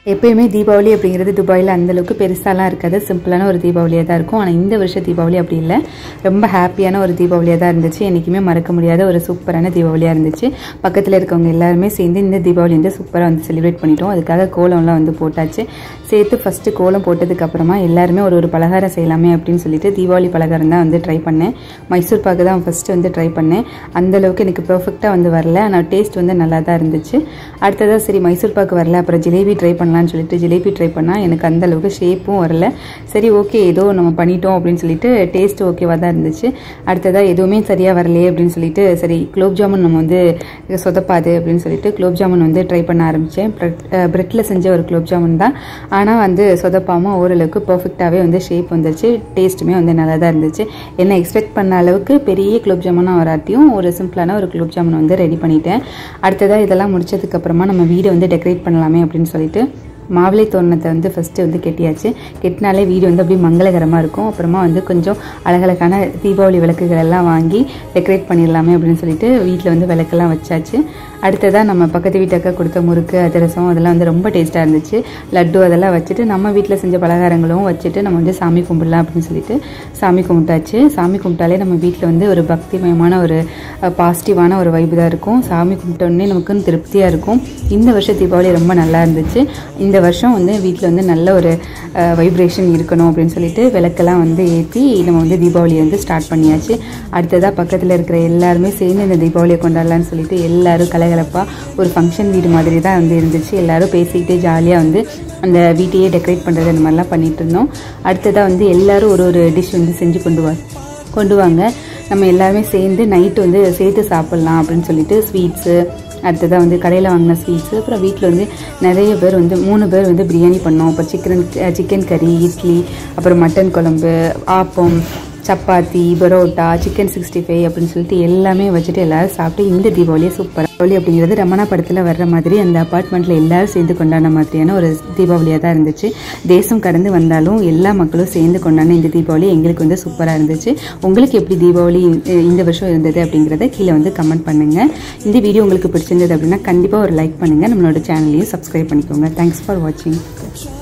எப்பயுமே தீபாவளி அப்படிங்கிறது துபாயில் அந்தளவுக்கு பெருசாலாம் இருக்காது சிம்பிளான ஒரு தீபாவளியாக தான் இருக்கும் ஆனால் இந்த வருஷம் தீபாவளி அப்படி இல்லை ரொம்ப ஹாப்பியான ஒரு தீபாவளியாக தான் இருந்துச்சு என்றைக்குமே மறக்க முடியாத ஒரு சூப்பரான தீபாவளியாக இருந்துச்சு பக்கத்தில் இருக்கவங்க எல்லாருமே சேர்ந்து இந்த தீபாவளி வந்து சூப்பராக வந்து செலிப்ரேட் பண்ணிட்டோம் அதுக்காக கோலம்லாம் வந்து போட்டாச்சு சேர்த்து ஃபஸ்ட்டு கோலம் போட்டதுக்கப்புறமா எல்லாருமே ஒரு ஒரு பலகாரம் செய்யலாமே அப்படின்னு சொல்லிட்டு தீபாவளி பலகாரம் தான் வந்து ட்ரை பண்ணேன் மைசூர் பாக்கு தான் ஃபஸ்ட்டு வந்து ட்ரை பண்ணேன் அந்தளவுக்கு எனக்கு பர்ஃபெக்டாக வந்து வரல ஆனால் டேஸ்ட் வந்து நல்லா தான் இருந்துச்சு அடுத்ததாக சரி மைசூர் பாக்கு வரல அப்புறம் ஜிலேபி ட்ரை பண்ணலாம்னு சொல்லிட்டு ஜிலேபி ட்ரை பண்ணால் எனக்கு அந்த அளவுக்கு ஷேப்பும் வரல சரி ஓகே ஏதோ நம்ம பண்ணிட்டோம் அப்படின்னு சொல்லிட்டு டேஸ்ட் ஓகேவாக தான் இருந்துச்சு அடுத்ததாக எதுவுமே சரியாக வரலையே அப்படின்னு சொல்லிட்டு சரி குலோப் ஜாமுன் நம்ம வந்து சொதப்பாது அப்படின்னு சொல்லிட்டு குலோப் ஜாமுன் வந்து ட்ரை பண்ண ஆரம்பித்தேன் ப்ரெட் ப்ரெட்டில் செஞ்ச ஒரு குலோப் ஜாமுன் தான் ஆனால் வந்து சொதப்பாமல் ஓரளவுக்கு பர்ஃபெக்டாகவே வந்து ஷேப் வந்துருச்சு டேஸ்ட்டுமே வந்து நல்லா தான் இருந்துச்சு என்ன எக்ஸ்பெக்ட் பண்ண அளவுக்கு பெரிய குலோப் ஜாமுனாக வராட்டியும் ஒரு சிம்பிளான ஒரு குலோப் ஜாமுன் வந்து ரெடி பண்ணிட்டேன் அடுத்ததாக இதெல்லாம் முடிச்சதுக்கப்புறமா நம்ம வீடை வந்து டெக்கரேட் பண்ணலாமே அப்படின்னு சொல்லிட்டு மாவிளை தோரணத்தை வந்து ஃபஸ்ட்டு வந்து கெட்டியாச்சு கெட்டினாலே வீடு வந்து அப்படியே மங்களகரமாக இருக்கும் அப்புறமா வந்து கொஞ்சம் அழகழகான தீபாவளி விளக்குகள் எல்லாம் வாங்கி டெக்கரேட் பண்ணிடலாமே அப்படின்னு சொல்லிட்டு வீட்டில் வந்து விளக்கெல்லாம் வச்சாச்சு அடுத்ததாக நம்ம பக்கத்து வீட்டுக்கு கொடுத்த முறுக்கு அதிரசம் அதெல்லாம் வந்து ரொம்ப டேஸ்ட்டாக இருந்துச்சு லட்டு அதெல்லாம் வச்சுட்டு நம்ம வீட்டில் செஞ்ச பலகாரங்களும் வச்சுட்டு நம்ம வந்து சாமி கும்பிடலாம் அப்படின்னு சொல்லிட்டு சாமி கும்பிட்டாச்சு சாமி கும்பிட்டாலே நம்ம வீட்டில் வந்து ஒரு பக்திமயமான ஒரு பாசிட்டிவான ஒரு வைப்பு தான் இருக்கும் சாமி கும்பிட்டோடனே நமக்கு திருப்தியாக இருக்கும் இந்த வருஷம் தீபாவளி ரொம்ப நல்லா இருந்துச்சு இந்த வருஷம் வந்து வீட்டில் வந்து நல்ல ஒரு வைப்ரேஷன் இருக்கணும் அப்படின்னு சொல்லிட்டு விளக்கெல்லாம் வந்து ஏற்றி நம்ம வந்து தீபாவளியை வந்து ஸ்டார்ட் பண்ணியாச்சு அடுத்ததாக பக்கத்தில் இருக்கிற எல்லாருமே சேர்ந்து இந்த தீபாவளியை கொண்டாடலான்னு சொல்லிட்டு எல்லாரும் கலகலப்பாக ஒரு ஃபங்க்ஷன் வீடு மாதிரி தான் வந்து இருந்துச்சு எல்லாரும் பேசிக்கிட்டே ஜாலியாக வந்து அந்த வீட்டையே டெக்கரேட் பண்ணுறது அந்த மாதிரிலாம் பண்ணிட்டு இருந்தோம் அடுத்ததாக வந்து எல்லாரும் ஒரு ஒரு டிஷ் வந்து செஞ்சு கொண்டு வா கொண்டு வாங்க நம்ம எல்லாருமே சேர்ந்து நைட்டு வந்து சேர்த்து சாப்பிட்லாம் அப்படின்னு சொல்லிட்டு ஸ்வீட்ஸு அடுத்ததாக வந்து கடையில் வாங்கின ஸ்வீட்ஸு அப்புறம் வீட்டில் வந்து நிறைய பேர் வந்து மூணு பேர் வந்து பிரியாணி பண்ணோம் இப்போ சிக்கன் சிக்கன் கறி இட்லி அப்புறம் மட்டன் குழம்பு appam chapati parotta chicken sixty five அப்படின்னு சொல்லிட்டு எல்லாமே வச்சுட்டு எல்லோரும் சாப்பிட்டு இந்த தீபாவளியை சூப்பராக தீபாவளி அப்படிங்கிறது ரமணா படத்தில் வர்ற மாதிரி அந்த அப்பார்ட்மெண்ட்டில் எல்லாரும் சேர்ந்து கொண்டாடின மாதிரியான ஒரு தீபாவளியாக தான் இருந்துச்சு தேசம் கடந்து வந்தாலும் எல்லா மக்களும் சேர்ந்து கொண்டாடின இந்த தீபாவளி எங்களுக்கு வந்து சூப்பராக இருந்துச்சு உங்களுக்கு எப்படி தீபாவளி இந்த வருஷம் இருந்தது அப்படிங்கிறத கீழே வந்து கமெண்ட் பண்ணுங்கள் இந்த வீடியோ உங்களுக்கு பிடிச்சிருந்தது அப்படின்னா கண்டிப்பாக ஒரு லைக் பண்ணுங்கள் நம்மளோட சேனலையும் சப்ஸ்கிரைப் பண்ணிக்கோங்க தேங்க்ஸ் ஃபார் வாட்சிங்